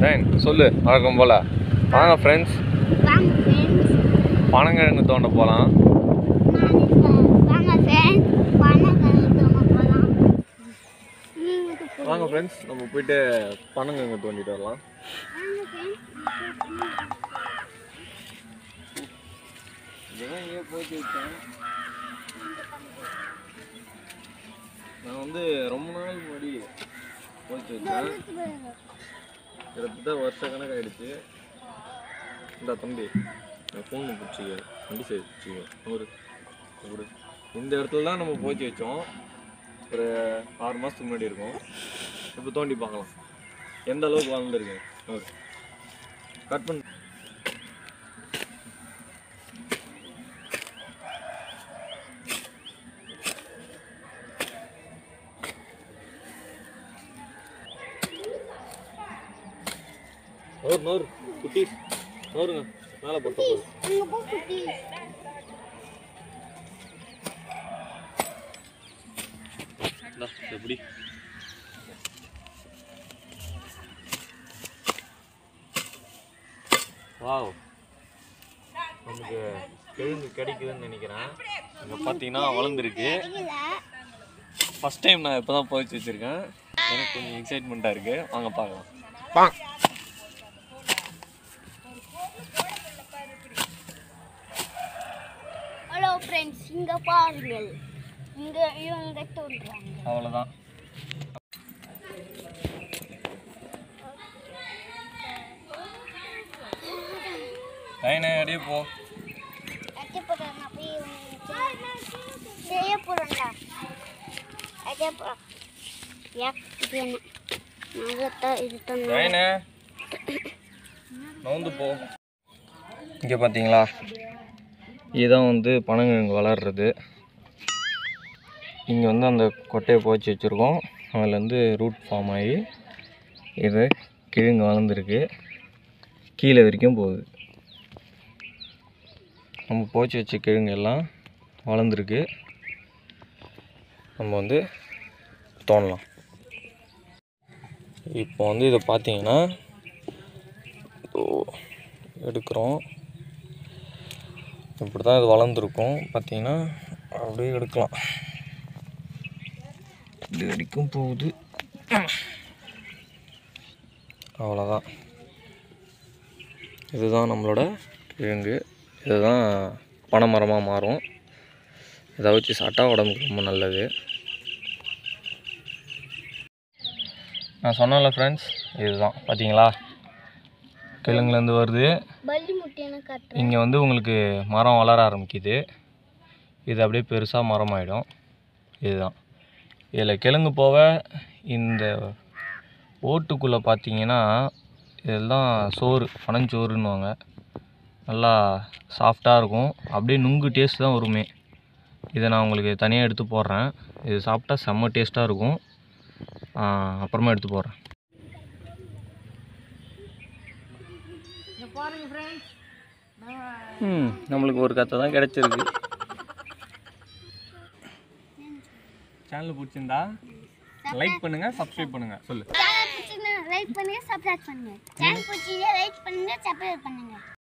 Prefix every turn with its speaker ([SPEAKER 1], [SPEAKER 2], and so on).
[SPEAKER 1] tan சொல்லு வழக்கம் போல் வாங்க ஃப்ரெண்ட்ஸ்
[SPEAKER 2] வாங்க ஃப்ரெண்ட்ஸ்
[SPEAKER 1] பனங்கிழங்கு தோண்ட போகலாம்
[SPEAKER 2] நான் இருக்கேன் வாங்க ஃப்ரெண்ட்ஸ் பணக்காரங்க தோங்க போகலாம் நீங்கள்
[SPEAKER 1] வாங்க ஃப்ரெண்ட்ஸ் நம்ம போயிட்டு பனங்கிழங்கு தோண்டிட்டு வரலாம்
[SPEAKER 2] வாங்க ஃப்ரெண்ட்ஸ்
[SPEAKER 1] இதெல்லாம் எங்கேயோ போயிட்டு இருக்கேன் நான் வந்து ரொம்ப நாள் முன்னாடி போயிட்டு வச்சேன் கிட்டத்தட்ட வருஷ கணக்கு ஆயிடுச்சு இந்த தம்பி என் ஃபோனு பிடிச்சிக்க வண்டி சைடு பிடிச்சிக்க ஒரு ஒரு இந்த இடத்துல தான் நம்ம போச்சு வச்சோம் ஒரு ஆறு மாதத்துக்கு முன்னாடி இருக்கும் இப்போ தோண்டி பார்க்கலாம் எந்த அளவுக்கு வளர்ந்துருக்கு ஒரு கட் பண்ணு நோர் நோர் குட்டி நோருங்க மேலே போட்டு போகுது
[SPEAKER 2] அங்கே போ குட்டி
[SPEAKER 1] இந்தா, எப்படி வாவ் நமக்கு கிழங்கு கிடைக்குதுன்னு நினைக்கிறேன் இங்கே பார்த்தீங்கன்னா வளர்ந்துருக்கு
[SPEAKER 2] இல்லை
[SPEAKER 1] ஃபஸ்ட் டைம் நான் இப்போ தான் போயிச்சு வச்சுருக்கேன் எனக்கு கொஞ்சம் எக்ஸைட்மெண்ட்டாக இருக்குது வாங்க பார்க்கலாம்
[SPEAKER 2] ஹலோ ஃப்ரெண்ட்ஸ் இங்கே பாருங்கள் இங்கே இவங்க தோன்றாங்க
[SPEAKER 1] அவ்வளோதான் லைனே அப்படியே போ
[SPEAKER 2] அச்சப்படுறேன் நான் போய் செய்ய போகிறேன்டா அச்சப்படுறேன் யா இது என்ன நான் இது தந்தேன்
[SPEAKER 1] லைனே நவுந்து போ இங்கே பார்த்தீங்களா இதுதான் வந்து பனங்கிழங்கு வளர்றது இங்கே வந்து அந்த கொட்டையை போச்சு வச்சுருக்கோம் அதுலேருந்து ரூட் ஃபார்ம் ஆகி இது கிழங்கு வளர்ந்துருக்கு கீழே வரைக்கும் போகுது நம்ம போச்சு வச்ச கிழங்கு எல்லாம் வளர்ந்துருக்கு நம்ம வந்து தோணலாம் இப்போ வந்து இதை பார்த்தீங்கன்னா ஓ, எடுக்கிறோம் இப்படி தான் இது வளர்ந்துருக்கும் பார்த்தீங்கன்னா அப்படியே எடுக்கலாம் இது வரைக்கும் போகுது அவ்வளோதான் இதுதான் நம்மளோட கிழங்கு இதுதான் பனைமரமாக மாறும் இதை வச்சு சாப்பிட்டா உடம்புக்கு ரொம்ப நல்லது நான் சொன்னேன்ல ஃப்ரெண்ட்ஸ் இதுதான் பார்த்தீங்களா கிழங்குலேருந்து வருது
[SPEAKER 2] பல்லி முட்டையான காட்டுறேன்
[SPEAKER 1] இங்கே வந்து உங்களுக்கு மரம் வளர ஆரம்பிக்குது இது அப்படியே பெருசாக மரமாயிடும் இதுதான் இதில் கிழங்கு போக இந்த ஓட்டுக்குள்ளே பார்த்தீங்கன்னா இதெல்லாம் சோறு பனஞ்சோறுன்னுவாங்க நல்லா சாஃப்டாக இருக்கும் அப்படியே நுங்கு டேஸ்ட் தான் வருமே இதை நான் உங்களுக்கு தனியாக எடுத்து போடுறேன் இது சாப்பிட்டா செம்ம டேஸ்ட்டாக இருக்கும் ஆ, அப்புறமா எடுத்து போடுறேன் ம் நம்மளுக்கு ஒரு கத்தை தான் கிடைச்சிருக்கு சேனல் பிடிச்சிருந்தா லைக் பண்ணுங்க சப்ஸ்கிரைப் பண்ணுங்க சொல்லு
[SPEAKER 2] சேனல் பிடிச்சிருந்தா லைக் பண்ணுங்க சப்ஸ்கிரைப் பண்ணுங்க சேனல் பிடிச்சிருந்தா லைக் பண்ணுங்க சப்ஸ்கிரைப் பண்ணுங்க